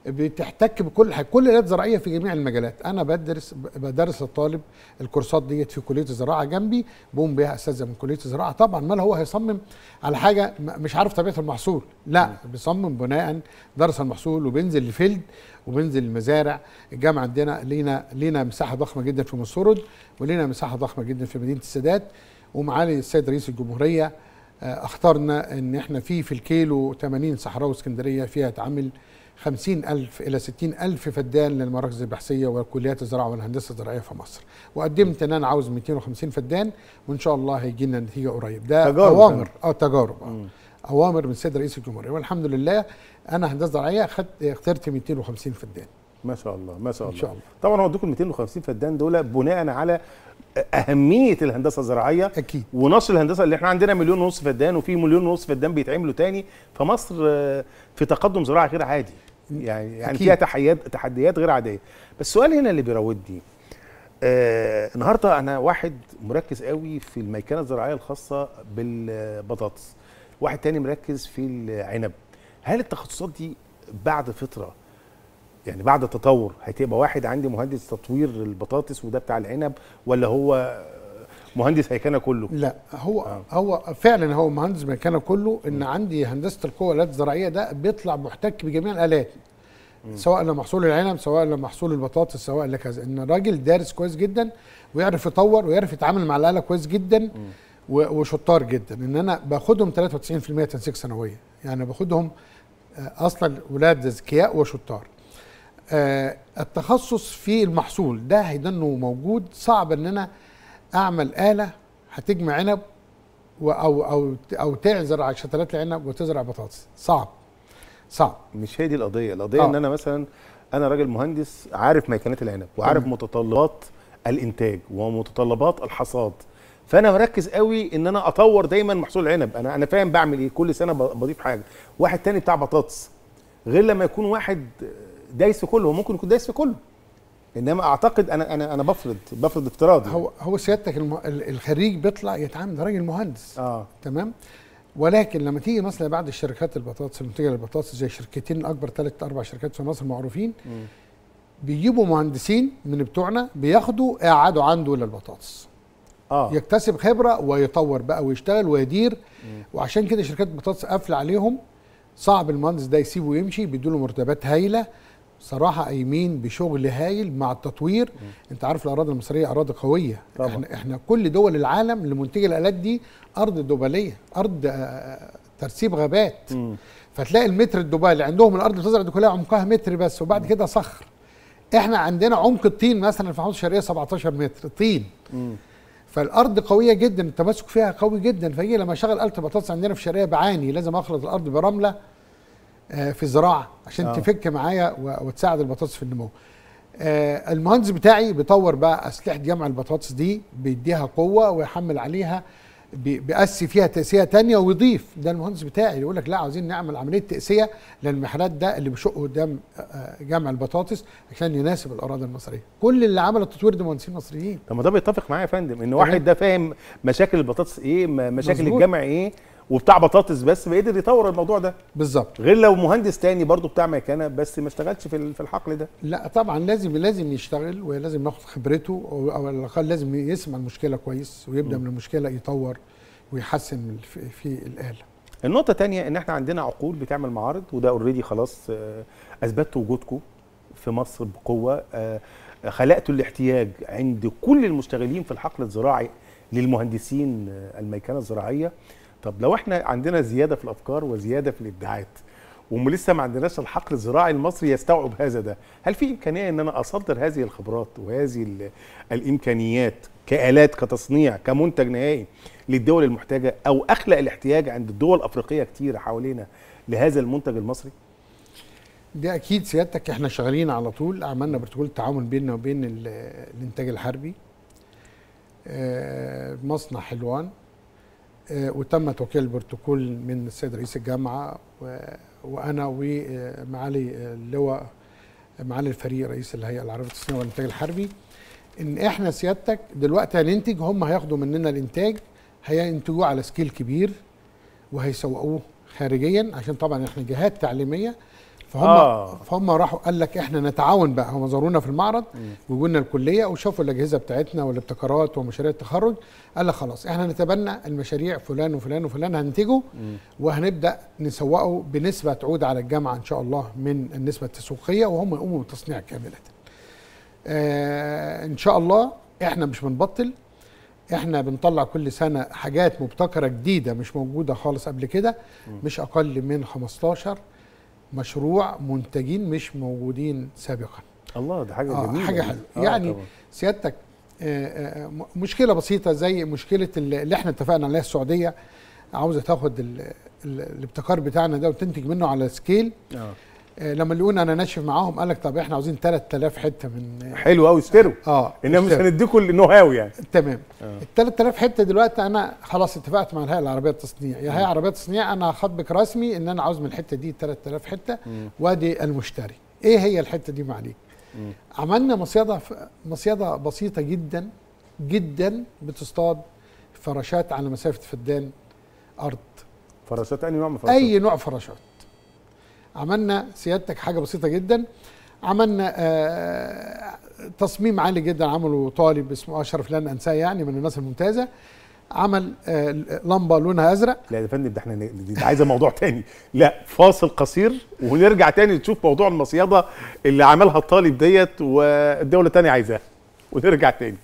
بتحتك بكل حاجه كل الالات الزراعيه في جميع المجالات انا بدرس بدرس للطالب الكورسات ديت في كليه الزراعه جنبي بقوم بيها اساتذه من كليه الزراعه طبعا ما هو هيصمم على حاجه م- مش عارف طبيعه المحصول لا بيصمم بناء درس المحصول وبينزل الفيلد وبينزل المزارع الجامعه عندنا لينا لينا مساحه ضخمه جدا في مسورد ولينا مساحه ضخمه جدا في مدينه السادات ومعالي السيد رئيس الجمهوريه آه، اخترنا ان احنا في في الكيلو 80 صحراء واسكندريه فيها تعمل 50 ألف إلى 60 ألف فدان للمراكز البحثية وكليات الزراعة والهندسة الزراعية في مصر وقدمت أن أنا عاوز 250 فدان وإن شاء الله هيجي لنا نتيجة قريب ده تجارب أوامر فعلا. أه تجارب آه. أوامر من السيد رئيس الجمهورية والحمد لله أنا هندسة زراعية خدت اخترت 250 فدان ما شاء الله ما شاء إن الله شاء الله. طبعا هو ادوكم 250 فدان دول بناء على اهميه الهندسه الزراعيه أكيد ونشر الهندسه اللي احنا عندنا مليون ونص فدان وفي مليون ونص فدان بيتعملوا تاني فمصر آه، في تقدم زراعي غير عادي يعني يعني أكيد. فيها تحيات تحديات غير عاديه بس السؤال هنا اللي بيراودني آه النهارده انا واحد مركز قوي في الميكنه الزراعيه الخاصه بالبطاطس واحد تاني مركز في العنب هل التخصصات دي بعد فتره يعني بعد التطور هتبقى واحد عندي مهندس تطوير البطاطس وده بتاع العنب ولا هو مهندس هيكنه كله لا هو آه. آه. هو فعلا هو مهندس مكانه كله ان عندي هندسه القوى والالات الزراعيه ده بيطلع محتك بجميع الالات سواء لمحصول العنب سواء لمحصول البطاطس سواء لكذا ان الراجل دارس كويس جدا ويعرف يطور ويعرف يتعامل مع الاله كويس جدا و- وشطار جدا ان انا باخدهم 93% تنسيق سنويه يعني باخدهم آه، اصلا ولاد ذكياء وشطار آه، التخصص في المحصول ده هيدنه موجود صعب ان انا اعمل اله هتجمع عنب و- او او او تعزر شتلات العنب وتزرع بطاطس صعب صعب مش هي دي القضيه القضيه آه. ان انا مثلا انا راجل مهندس عارف ميكانات العنب وعارف تمام. متطلبات الانتاج ومتطلبات الحصاد فانا مركز قوي ان انا اطور دايما محصول العنب انا انا فاهم بعمل ايه كل سنه ب- بضيف حاجه واحد تاني بتاع بطاطس غير لما يكون واحد دايس في كله هو ممكن يكون دايس في كله انما اعتقد انا انا انا بفرض بفرض افتراض يعني. هو هو سيادتك الم... ال- الخريج بيطلع يتعامل ده راجل مهندس اه تمام ولكن لما تيجي مثلا بعد الشركات البطاطس المنتجه للبطاطس زي شركتين اكبر ثلاث اربع شركات في مصر معروفين مم. بيجيبوا مهندسين من بتوعنا بياخدوا قعدوا عنده للبطاطس اه يكتسب خبره ويطور بقى ويشتغل ويدير وعشان كده شركات البطاطس قافله عليهم صعب المهندس ده يسيبه ويمشي بيدوا مرتبات هايله صراحه قايمين بشغل هايل مع التطوير انت عارف الاراضي المصريه اراضي قويه طبعا. احنا احنا كل دول العالم اللي منتجه الالات دي ارض دبليه ارض آه، ترسيب غابات مم. فتلاقي المتر الدبي اللي عندهم الارض بتزرع دي كلها عمقها متر بس وبعد كده صخر احنا عندنا عمق الطين مثلا في محافظه الشرقيه 17 متر طين مم. فالارض قويه جدا التماسك فيها قوي جدا فيجي لما اشغل آلة بطاطس عندنا في الشرقيه بعاني لازم اخلط الارض برمله آه، في الزراعه عشان آه. آه. تفك معايا و- وتساعد البطاطس في النمو آه، المهندس بتاعي بيطور بقى اسلحه جمع البطاطس دي بيديها قوه ويحمل عليها بي- بيقسي فيها تقسيه تانية ويضيف ده المهندس بتاعي يقول لك لا عاوزين نعمل عمليه تقسيه للمحلات ده اللي بيشق قدام آه، آه، جمع البطاطس عشان يناسب الاراضي المصريه كل اللي عمل التطوير ده مهندسين مصريين طب ما ده بيتفق معايا يا فندم ان واحد ده فاهم مشاكل البطاطس ايه م- مشاكل مظبوط. الجمع ايه وبتاع بطاطس بس فقدر يطور الموضوع ده بالظبط غير لو مهندس تاني برضو بتاع ميكانه بس ما اشتغلش في ال- في الحقل ده لا طبعا لازم لازم يشتغل ولازم ناخد خبرته او أو على الاقل لازم يسمع المشكله كويس ويبدا من المشكله يطور ويحسن من في, في الاله النقطة التانية ان احنا عندنا عقول بتعمل معارض وده اوريدي خلاص آه، اثبتوا وجودكم في مصر بقوة آه، خلقتوا الاحتياج عند كل المشتغلين في الحقل الزراعي للمهندسين آه، الميكنة الزراعية طب لو احنا عندنا زيادة في الافكار وزيادة في الابداعات ولسه ما عندناش الحقل الزراعي المصري يستوعب هذا ده هل في امكانيه ان انا اصدر هذه الخبرات وهذه ال- الامكانيات كالات كتصنيع كمنتج نهائي للدول المحتاجه او اخلق الاحتياج عند الدول الافريقيه كتير حوالينا لهذا المنتج المصري دي اكيد سيادتك احنا شغالين على طول عملنا بروتوكول تعاون بيننا وبين ال- الانتاج الحربي آه، مصنع حلوان آه، وتم توكيل البروتوكول من السيد رئيس الجامعه و- وانا ومعالي اللواء معالي الفريق رئيس الهيئه العربيه للتصنيع والانتاج الحربي ان احنا سيادتك دلوقتي هننتج هم هياخدوا مننا الانتاج هينتجوه على سكيل كبير وهيسوقوه خارجيا عشان طبعا احنا جهات تعليميه فهم آه. فهم راحوا قال لك احنا نتعاون بقى هم زارونا في المعرض وجوا لنا الكليه وشافوا الاجهزه بتاعتنا والابتكارات ومشاريع التخرج قال لك خلاص احنا نتبنى المشاريع فلان وفلان وفلان هننتجه وهنبدا نسوقه بنسبه تعود على الجامعه ان شاء الله من النسبه التسويقيه وهم يقوموا بالتصنيع كامله. آه ان شاء الله احنا مش بنبطل احنا بنطلع كل سنه حاجات مبتكره جديده مش موجوده خالص قبل كده مش اقل من 15 مشروع منتجين مش موجودين سابقا الله ده حاجه آه جميله حاجه دي. حلوه آه يعني طبعاً. سيادتك آه، آه، م- مشكله بسيطه زي مشكله اللي اللي احنا اتفقنا عليها السعوديه عاوزه تاخد ال- ال- الابتكار بتاعنا ده وتنتج منه على سكيل آه. آه، لما لقونا انا ناشف معاهم قال لك طب احنا عاوزين 3000 حته من حلو قوي اشتروا اه انما مش اشتري. هنديكم النو هاو يعني تمام آه. ال 3000 حته دلوقتي انا خلاص اتفقت مع الهيئه العربيه للتصنيع يا هيئه عربيه للتصنيع انا هخاطبك رسمي ان انا عاوز من الحته دي 3000 حته وادي المشتري ايه هي الحته دي معليك عملنا مصيده ف- مصيده بسيطه جدا جدا بتصطاد فراشات على مسافه فدان ارض فراشات انهي نوع من الفراشات؟ اي نوع فراشات عملنا سيادتك حاجه بسيطه جدا عملنا آه تصميم عالي جدا عمله طالب اسمه اشرف لن انساه يعني من الناس الممتازه عمل آه لمبه لونها ازرق لا يا فندم ده احنا ن- دي عايزه موضوع تاني لا فاصل قصير ونرجع تاني نشوف موضوع المصيده اللي عملها الطالب ديت والدوله تانية عايزاها ونرجع تاني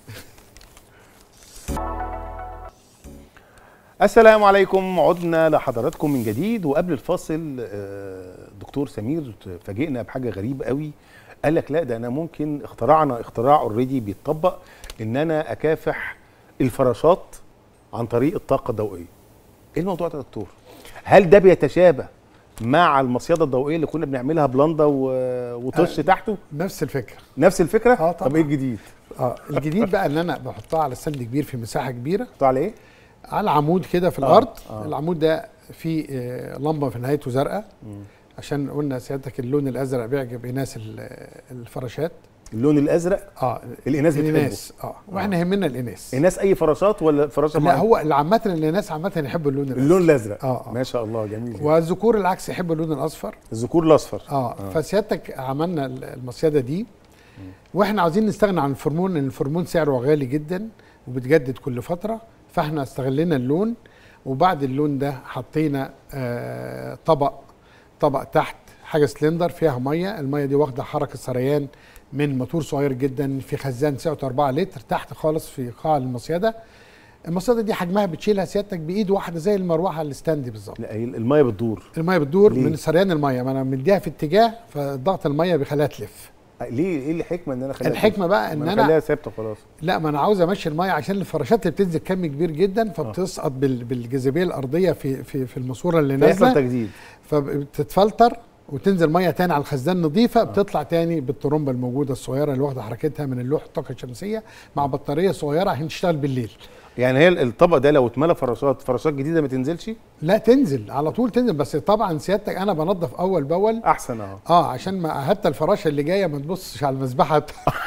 السلام عليكم عدنا لحضراتكم من جديد وقبل الفاصل آه، دكتور سمير فاجئنا بحاجه غريبه قوي قال لك لا ده انا ممكن اخترعنا اختراع اوريدي بيتطبق ان انا اكافح الفراشات عن طريق الطاقه الضوئيه ايه الموضوع ده يا دكتور هل ده بيتشابه مع المصيده الضوئيه اللي كنا بنعملها بلندا و... وطش تحته نفس الفكره نفس الفكره آه، طب طبعاً. ايه الجديد اه الجديد بقى ان انا بحطها على ستاند كبير في مساحه كبيره بتاع على ايه على عمود كده في آه، الارض آه. العمود ده فيه آه، لمبه في نهايته زرقاء عشان قلنا سيادتك اللون الازرق بيعجب اناث ال- الفراشات اللون الازرق اه الاناث بتحبه الاناث اه واحنا يهمنا الاناث الناس اي فراشات ولا فراشه لا معينة؟ هو اللي عامه الاناث عامه يحبوا اللون الازرق اللون الازرق آه، آه. ما شاء الله جميل والذكور العكس يحبوا اللون الاصفر الذكور الاصفر اه, فسيادتك عملنا ال- المصيده دي واحنا عاوزين نستغنى عن الفرمون لان الفرمون سعره غالي جدا وبتجدد كل فتره فاحنا استغلينا اللون وبعد اللون ده حطينا آه طبق طبق تحت حاجه سلندر فيها ميه الميه دي واخده حركه سريان من موتور صغير جدا في خزان سعته 4 لتر تحت خالص في قاع المصيده المصيده دي حجمها بتشيلها سيادتك بايد واحده زي المروحه الستاندي بالظبط لا هي الميه بتدور الميه بتدور ليه؟ من سريان الميه ما انا مديها في اتجاه فضغط الميه بيخليها تلف ليه ايه الحكمه ان انا اخليها الحكمه بقى ان ما انا اخليها ثابته خلاص لا ما انا عاوز امشي الميه عشان الفراشات اللي بتنزل كم كبير جدا فبتسقط بال- بالجاذبيه الارضيه في في في الماسوره اللي فيحصل نازله تجديد فبتتفلتر وتنزل ميه تاني على الخزان نظيفه بتطلع تاني بالطرمبه الموجوده الصغيره اللي واخده حركتها من اللوح الطاقه الشمسيه مع بطاريه صغيره عشان تشتغل بالليل يعني هي الطبق ده لو اتملى فراشات فراشات جديده ما تنزلش لا تنزل على طول تنزل بس طبعا سيادتك انا بنظف اول باول احسن اهو اه عشان ما حتى الفراشه اللي جايه ما تبصش على المذبحه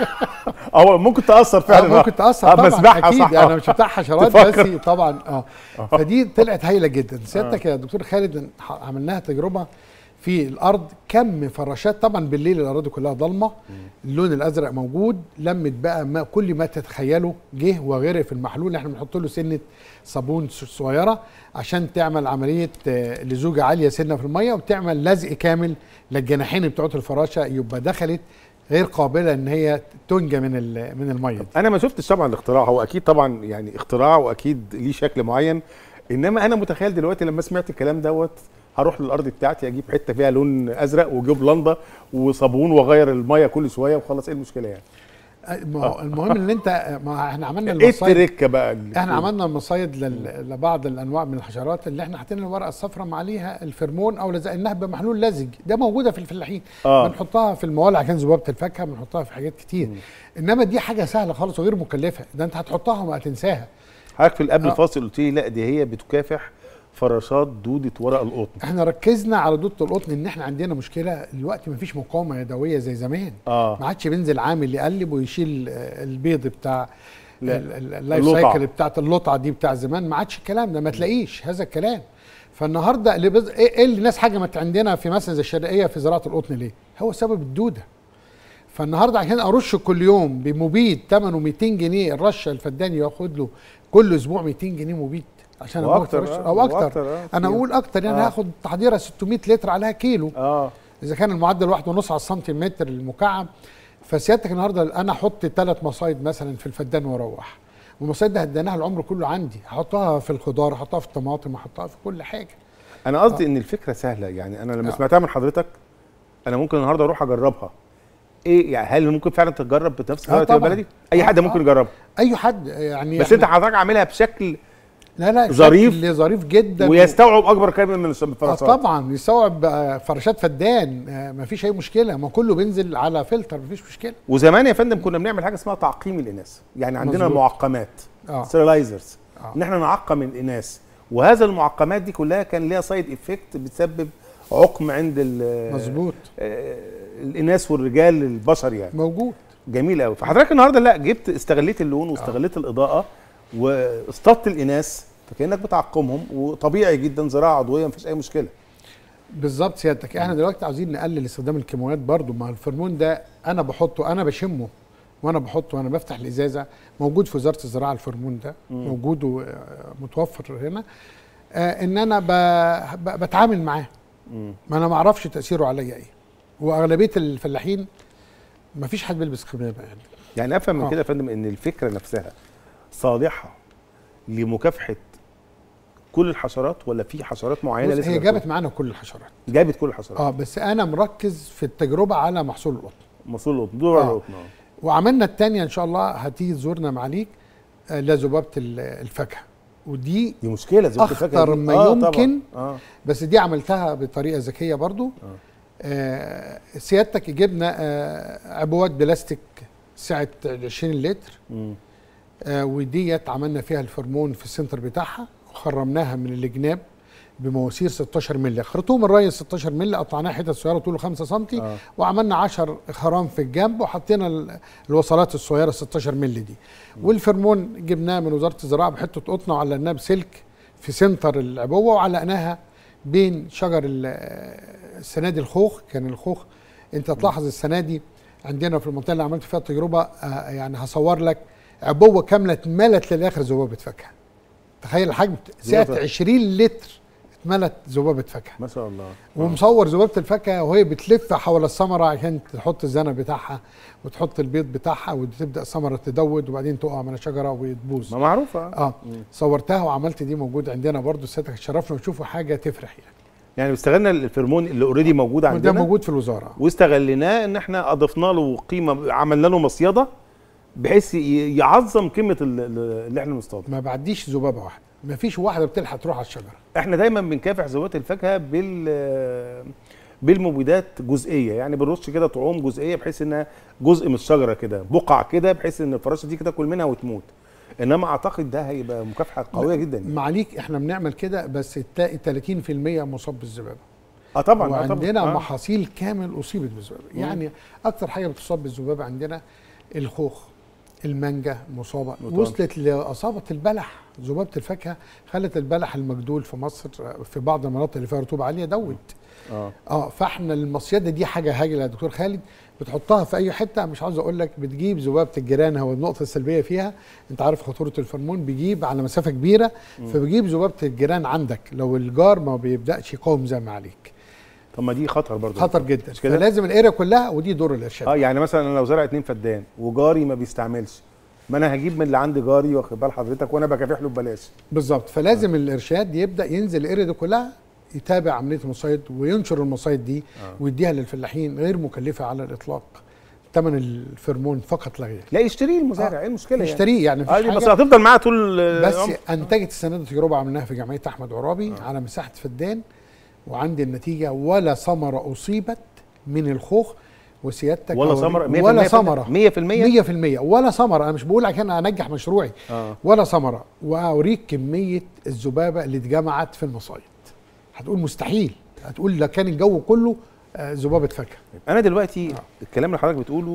اه ممكن تاثر فعلا آه ممكن تاثر آه، طبعا مسبحة اكيد صح يعني انا مش بتاع حشرات تفكر. بس طبعا اه فدي طلعت هايله جدا سيادتك يا دكتور خالد ح- عملناها تجربه في الارض كم فراشات طبعا بالليل الاراضي كلها ضلمه اللون الازرق موجود لمت بقى ما كل ما تتخيله جه وغرق في المحلول احنا بنحط له سنه صابون س- صغيره عشان تعمل عمليه آه، لزوجه عاليه سنه في الميه وبتعمل لزق كامل للجناحين بتوعت الفراشه يبقى دخلت غير قابله ان هي تنجى من ال- من الميه دي. انا ما شفتش طبعا الاختراع هو اكيد طبعا يعني اختراع واكيد ليه شكل معين انما انا متخيل دلوقتي لما سمعت الكلام دوت هروح للارض بتاعتي اجيب حته فيها لون ازرق واجيب لندا وصابون واغير الميه كل شويه وخلاص ايه المشكله يعني ما هو المهم ان انت ما احنا عملنا ايه المصايد التركه بقى اللي احنا عملنا المصايد لل- لبعض الانواع من الحشرات اللي احنا حاطين الورقه الصفراء عليها الفرمون او لزقناها بمحلول لزج ده موجوده في الفلاحين آه. بنحطها في الموالع عشان ذبابه الفاكهه بنحطها في حاجات كتير انما دي حاجه سهله خالص وغير مكلفه ده انت هتحطها وما هتنساها حضرتك في قبل آه. الفاصل قلت لي لا دي هي بتكافح فراشات دوده ورق القطن احنا ركزنا على دوده القطن ان احنا عندنا مشكله دلوقتي مفيش مقاومه يدويه زي زمان اه ما عادش بينزل عامل يقلب ويشيل آه، البيض بتاع لا. ال- ال- اللايف اللطع. سايكل بتاعت اللطعه دي بتاع زمان ما عادش الكلام ده ما تلاقيش هذا الكلام فالنهارده اللي بز... ايه إيه اللي الناس حجمت عندنا في مثلا زي الشرقيه في زراعه القطن ليه؟ هو سبب الدوده فالنهارده عشان ارش كل يوم بمبيد ثمنه 200 جنيه الرشه الفدان ياخد له كل اسبوع 200 جنيه مبيد عشان أموت واكتر الرش- آه، او اكتر وأكتر، آه، انا كتير. اقول اكتر يعني آه. هاخد تحضيره 600 لتر عليها كيلو اه اذا كان المعدل واحد ونص على السنتيمتر المكعب فسيادتك النهارده انا احط ثلاث مصايد مثلا في الفدان واروح والمصايد ده هديناها العمر كله عندي هحطها في الخضار احطها في الطماطم احطها في كل حاجه انا قصدي ان الفكره سهله يعني انا لما آه. سمعتها من حضرتك انا ممكن النهارده اروح اجربها ايه يعني هل ممكن فعلا تتجرب بنفس آه طريقه طبعاً. البلدي اي آه، حد آه. ممكن يجربها اي حد يعني بس إحنا- انت حضرتك عاملها بشكل لا لا ظريف شكل ظريف جدا ويستوعب اكبر كم من آه الفرصات طبعا يستوعب آه، فراشات فدان آه ما فيش اي مشكله ما كله بينزل على فلتر ما فيش مشكله وزمان يا فندم كنا بنعمل حاجه اسمها تعقيم الاناث يعني عندنا مظبوط. معقمات اه ستيرلايزرز آه. ان احنا نعقم الاناث وهذا المعقمات دي كلها كان ليها سايد افكت بتسبب عقم عند ال- مظبوط آه، الاناث والرجال البشر يعني موجود جميل قوي فحضرتك النهارده لا جبت استغليت اللون واستغليت الاضاءه واصطدت الاناث فكانك بتعقمهم وطبيعي جدا زراعه عضويه مفيش اي مشكله بالظبط سيادتك احنا دلوقتي عاوزين نقلل استخدام الكيماويات برضو ما الفرمون ده انا بحطه انا بشمه وانا بحطه وانا بفتح الازازه موجود في وزاره الزراعه الفرمون ده مم. موجود ومتوفر هنا آه ان انا ب... ب... بتعامل معاه ما انا ما اعرفش تاثيره عليا ايه واغلبيه الفلاحين ما فيش حد بيلبس كمامه يعني يعني افهم من آه. كده يا فندم ان الفكره نفسها صالحه لمكافحه كل الحشرات ولا في حشرات معينه بص لسه هي بتكون؟ جابت معانا كل الحشرات جابت كل الحشرات اه بس انا مركز في التجربه على محصول القطن مصول القطن دور آه. القطن آه. وعملنا التانية ان شاء الله هتيجي تزورنا معاليك آه، لذبابه ال- الفاكهه ودي دي مشكله زي ما أخطر الفاكهة دي. ما آه طبعاً. يمكن. اه بس دي عملتها بطريقه ذكيه برضو آه. آه سيادتك جبنا آه عبوات بلاستيك سعه 20 لتر مم. آه وديت عملنا فيها الفرمون في السنتر بتاعها وخرمناها من الجناب بمواسير 16 مللي خرطوم الري 16 مللي قطعناها حتت صغيره طوله 5 سم آه. وعملنا 10 خرام في الجنب وحطينا ال- الوصلات الصغيره 16 مللي دي والفرمون جبناه من وزاره الزراعه بحته قطن وعلقناه بسلك في سنتر العبوه وعلقناها بين شجر ال- السنه دي الخوخ كان الخوخ انت تلاحظ السنه دي عندنا في المنطقه اللي عملت فيها التجربه آه، يعني هصور لك عبوه كامله اتملت للاخر ذبابه فاكهه تخيل الحجم سعه ذبابة. 20 لتر اتملت ذبابه فاكهه ما شاء الله ومصور ذبابه الفاكهه وهي بتلف حول الثمره عشان تحط الزنب بتاعها وتحط البيض بتاعها وتبدا الثمره تدود وبعدين تقع من الشجره وتبوظ ما معروفه آه. اه صورتها وعملت دي موجود عندنا برضو سيادتك شرفنا وتشوفوا حاجه تفرح يعني يعني استغلنا الفيرمون اللي اوريدي موجود وده عندنا موجود في الوزاره واستغليناه ان احنا اضفنا له قيمه عملنا له مصيده بحيث ي- يعظم قيمه ال- ال- اللي احنا بنصطاده ما بعديش ذبابه واحده ما فيش واحده بتلحق تروح على الشجره احنا دايما بنكافح ذوات الفاكهه بال بالمبيدات جزئيه يعني بنرش كده طعوم جزئيه بحيث انها جزء من الشجره كده بقع كده بحيث ان الفراشه دي كده تاكل منها وتموت انما اعتقد ده هيبقى مكافحه قويه جدا يعني. معاليك احنا بنعمل كده بس تلاقي 30% مصاب بالذبابه اه طبعا آه طبعا وعندنا آه. محاصيل كامل اصيبت بالذبابه يعني اكتر حاجه بتصاب بالذبابه عندنا الخوخ المانجا مصابه وطبعاً. وصلت لاصابه البلح ذبابه الفاكهه خلت البلح المجدول في مصر في بعض المناطق اللي فيها رطوبه عاليه دوت اه اه فاحنا المصيده دي حاجه هاجله يا دكتور خالد بتحطها في اي حته مش عاوز اقول لك بتجيب ذبابه الجيران هو النقطه السلبيه فيها انت عارف خطوره الفرمون بيجيب على مسافه كبيره فبيجيب ذبابه الجيران عندك لو الجار ما بيبداش يقاوم زي ما عليك طب ما دي خطر برضه خطر جدا مش كده؟ فلازم الاريا كلها ودي دور الارشاد اه يعني مثلا انا لو زرع اتنين فدان وجاري ما بيستعملش ما انا هجيب من اللي عند جاري واخد بال حضرتك وانا بكافح له ببلاش بالظبط فلازم الارشاد يبدا ينزل الاريا دي كلها يتابع عمليه المصايد وينشر المصايد دي آه. ويديها للفلاحين غير مكلفه على الاطلاق ثمن الفرمون فقط لا غير لا يشتريه المزارع ايه المشكله يعني؟ يشتريه يعني اه مفيش دي حاجه بس هتفضل معاه طول بس العمر. انتجت السنه دي تجربه عملناها في جمعيه احمد عرابي آه. على مساحه فدان وعندي النتيجه ولا ثمره اصيبت من الخوخ وسيادتك ولا أوريك- ثمره 100% ولا ثمره 100% 100% ولا ثمره انا مش بقول عشان انجح مشروعي اه ولا ثمره واوريك كميه الذبابه اللي اتجمعت في المصايد هتقول مستحيل هتقول ده كان الجو كله آه، ذبابه فاكهه انا دلوقتي آه. الكلام اللي حضرتك بتقوله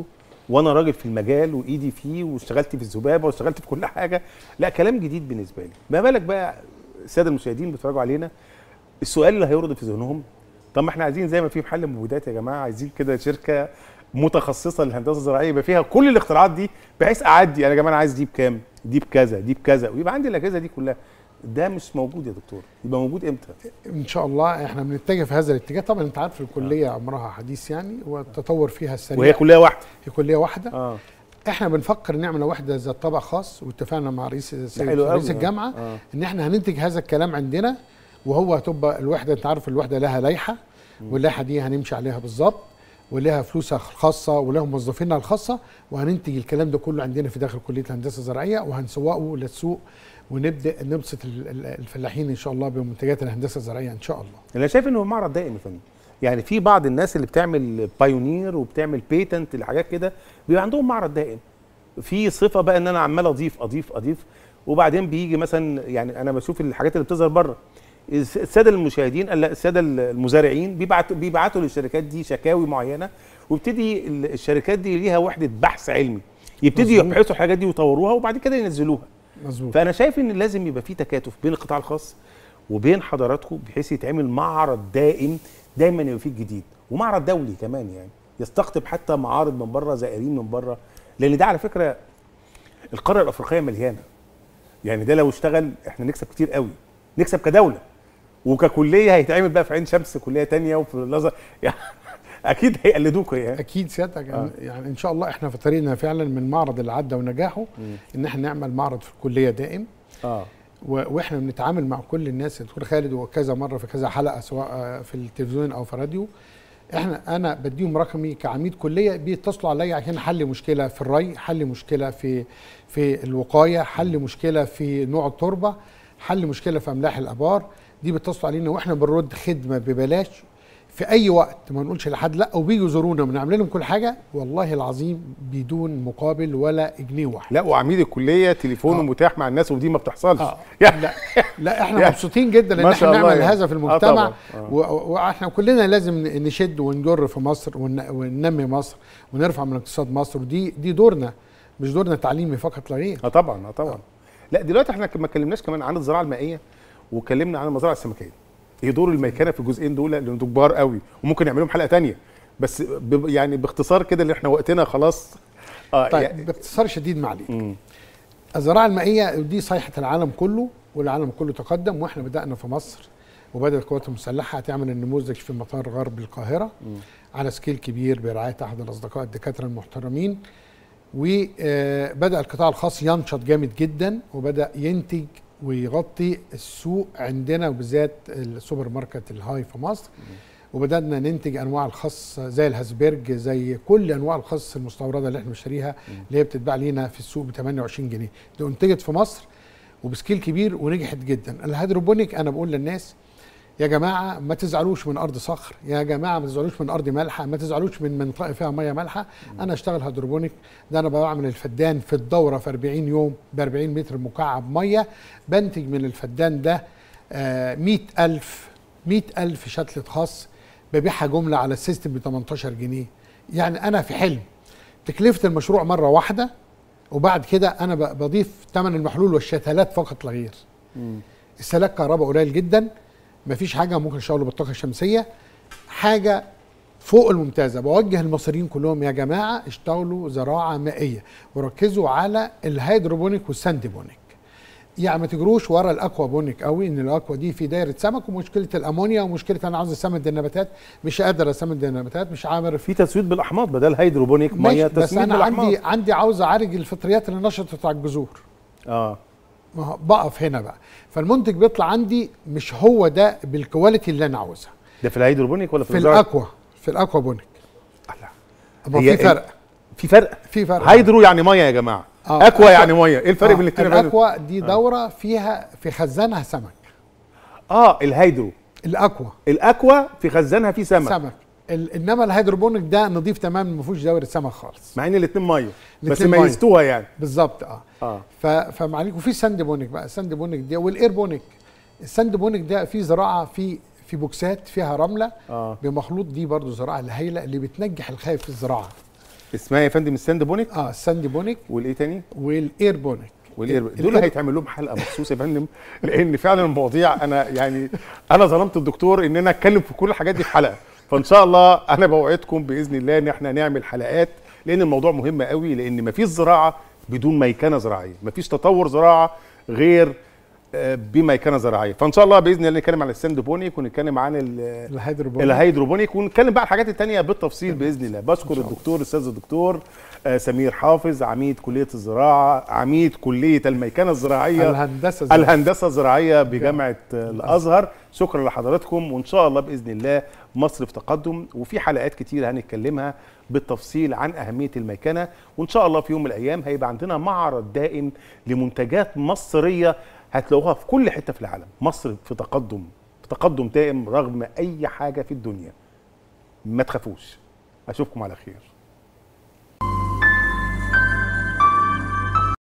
وانا راجل في المجال وايدي فيه واشتغلت في الذبابه واشتغلت في كل حاجه لا كلام جديد بالنسبه لي ما بالك بقى الساده المشاهدين بيتفرجوا علينا السؤال اللي هيرد في ذهنهم طب ما احنا عايزين زي ما في محل مبيدات يا جماعه عايزين كده شركه متخصصه للهندسه الزراعيه يبقى فيها كل الاختراعات دي بحيث اعدي انا يا جماعه انا عايز دي بكام دي بكذا دي بكذا ويبقى عندي الاجهزه دي كلها ده مش موجود يا دكتور يبقى موجود امتى ان شاء الله احنا بنتجه في هذا الاتجاه طبعا انت عارف الكليه عمرها حديث يعني والتطور فيها السريع وهي كلها واحده هي كليه واحده اه احنا بنفكر نعمل واحده ذات طابع خاص واتفقنا مع رئيس السيد حلو رئيس قوي. الجامعه آه. ان احنا هننتج هذا الكلام عندنا وهو هتبقى الوحده انت عارف الوحده لها لائحه واللائحه دي هنمشي عليها بالظبط ولها فلوسها الخاصه ولها موظفينها الخاصه وهننتج الكلام ده كله عندنا في داخل كليه الهندسه الزراعيه وهنسوقه للسوق ونبدا نبسط ال- ال- الفلاحين ان شاء الله بمنتجات الهندسه الزراعيه ان شاء الله انا شايف انه معرض دائم يا فندم يعني في بعض الناس اللي بتعمل بايونير وبتعمل بيتنت لحاجات كده بيبقى عندهم معرض دائم في صفه بقى ان انا عمال اضيف اضيف اضيف وبعدين بيجي مثلا يعني انا بشوف الحاجات اللي بتظهر بره الس- الساده المشاهدين لا الساده المزارعين بيبعتوا بيبعتوا للشركات دي شكاوي معينه ويبتدي ال- الشركات دي ليها وحده بحث علمي يبتدي مظبوط. يبحثوا الحاجات دي ويطوروها وبعد كده ينزلوها مظبوط فانا شايف ان لازم يبقى في تكاتف بين القطاع الخاص وبين حضراتكم بحيث يتعمل معرض دائم دايما يبقى فيه جديد ومعرض دولي كمان يعني يستقطب حتى معارض من بره زائرين من بره لان ده على فكره القاره الافريقيه مليانه يعني ده لو اشتغل احنا نكسب كتير قوي نكسب كدوله وككليه هيتعمل بقى في عين شمس كليه تانية وفي الازهر يعني اكيد هيقلدوكوا يعني اكيد سيادتك آه. آه. يعني ان شاء الله احنا في طريقنا فعلا من المعرض اللي عدى ونجاحه ان احنا نعمل معرض في الكليه دائم اه و- واحنا بنتعامل مع كل الناس الدكتور خالد وكذا مره في كذا حلقه سواء آه، في التلفزيون او في راديو احنا انا بديهم رقمي كعميد كليه بيتصلوا عليا عشان حل مشكله في الري حل مشكله في في الوقايه حل مشكله في نوع التربه حل مشكله في املاح الابار دي بيتصلوا علينا واحنا بنرد خدمه ببلاش في اي وقت ما نقولش لحد لا وبيجوا يزورونا بنعمل لهم كل حاجه والله العظيم بدون مقابل ولا جنيه واحد لا وعميد الكليه تليفونه آه. متاح مع الناس ودي ما بتحصلش اه يعني لا لا احنا يعني مبسوطين جدا ان ما احنا شاء الله نعمل يعني. هذا في آه المجتمع طبعاً. آه. و- واحنا كلنا لازم نشد ونجر في مصر ون- وننمي مصر ونرفع من اقتصاد مصر ودي دي دورنا مش دورنا تعليمي فقط لا غير اه طبعا اه طبعا لا دلوقتي احنا ما اتكلمناش كمان عن الزراعه المائيه واتكلمنا عن المزارع السمكيه ايه دور الميكنه في الجزئين دول لانه دول كبار قوي وممكن نعملهم حلقه تانية بس ب- يعني باختصار كده اللي احنا وقتنا خلاص اه طيب يعني باختصار شديد معلش مم. الزراعه المائيه دي صيحه العالم كله والعالم كله تقدم واحنا بدانا في مصر وبدات القوات المسلحه تعمل النموذج في مطار غرب القاهره على سكيل كبير برعايه احد الاصدقاء الدكاتره المحترمين وبدا القطاع الخاص ينشط جامد جدا وبدا ينتج ويغطي السوق عندنا وبالذات السوبر ماركت الهاي في مصر وبدانا ننتج انواع الخس زي الهاسبرج زي كل انواع الخس المستورده اللي احنا بنشتريها اللي هي بتتباع لينا في السوق ب 28 جنيه دي انتجت في مصر وبسكيل كبير ونجحت جدا الهيدروبونيك انا بقول للناس يا جماعه ما تزعلوش من ارض صخر يا جماعه ما تزعلوش من ارض مالحه ما تزعلوش من منطقه فيها ميه مالحه انا اشتغل هيدروبونيك ده انا بعمل الفدان في الدوره في 40 يوم ب 40 متر مكعب ميه بنتج من الفدان ده آه 100000 100000 شتله خاص ببيعها جمله على السيستم ب 18 جنيه يعني انا في حلم تكلفه المشروع مره واحده وبعد كده انا ب- بضيف ثمن المحلول والشتلات فقط لا غير استهلاك كهرباء قليل جدا مفيش حاجه ممكن اشتغله بالطاقه الشمسيه حاجه فوق الممتازه بوجه المصريين كلهم يا جماعه اشتغلوا زراعه مائيه وركزوا على الهيدروبونيك والساندبونيك يعني ما تجروش ورا الاكوا بونيك قوي ان الاكوا دي في دايره سمك ومشكله الامونيا ومشكله انا عاوز اسمد النباتات مش قادر اسمد النباتات مش عامل في تسويد بالاحماض بدل هيدروبونيك ميه ماشي بس تسويد انا بالاحماض عندي عندي عاوز اعالج الفطريات اللي نشطت على الجذور اه ما هو بقف هنا بقى فالمنتج بيطلع عندي مش هو ده بالكواليتي اللي انا عاوزها ده في الهيدروبونيك ولا في, في الزراعة؟ الاكوا في الاكوا بونيك لا. أما هي في فرق في فرق في فرق هيدرو يعني ميه يا جماعه آه. اكوا يعني ميه ايه الفرق آه، بين الاثنين يا فندم؟ الاكوا دي دوره فيها في خزانها سمك اه الهيدرو الاكوا الاكوا في خزانها في سمك سمك ال- انما الهيدروبونيك ده نظيف تماما ما فيهوش دوره سمك خالص مع ان الاثنين ميه بس الاتنين مية. ميزتوها يعني بالظبط اه اه ف... فمعليك وفي ساند بونيك بقى الساند بونيك ده والاير بونيك الساند بونيك ده في زراعه في في بوكسات فيها رمله اه بمخلوط دي برضو زراعه الهايله اللي بتنجح الخايف في الزراعه اسمها يا فندم الساند بونيك اه الساندي بونيك والايه تاني والاير بونيك والاير ال- دول الإير- هيتعمل لهم حلقه مخصوصه يا فندم لان فعلا المواضيع انا يعني انا ظلمت الدكتور ان انا اتكلم في كل الحاجات دي في حلقه فان شاء الله انا بوعدكم باذن الله ان احنا نعمل حلقات لان الموضوع مهم قوي لان مفيش زراعه بدون ميكنه زراعيه مفيش تطور زراعه غير آه، بميكنه زراعيه فان شاء الله باذن الله نتكلم عن الساند بونيك ونتكلم عن ال- الهيدروبونيك الهيدروبونيك ونتكلم بقى على الحاجات التانية بالتفصيل باذن الله بشكر شاء الله. الدكتور الاستاذ الدكتور آه، سمير حافظ عميد كليه الزراعه عميد كليه الميكنه الزراعيه الهندسه الزراعية. الهندسه الزراعيه بجامعه آه، الازهر شكرا لحضراتكم وان شاء الله باذن الله مصر في تقدم وفي حلقات كتير هنتكلمها بالتفصيل عن اهميه الميكنه وان شاء الله في يوم من الايام هيبقى عندنا معرض دائم لمنتجات مصريه هتلاقوها في كل حته في العالم مصر في تقدم في تقدم دائم رغم اي حاجه في الدنيا ما تخافوش اشوفكم على خير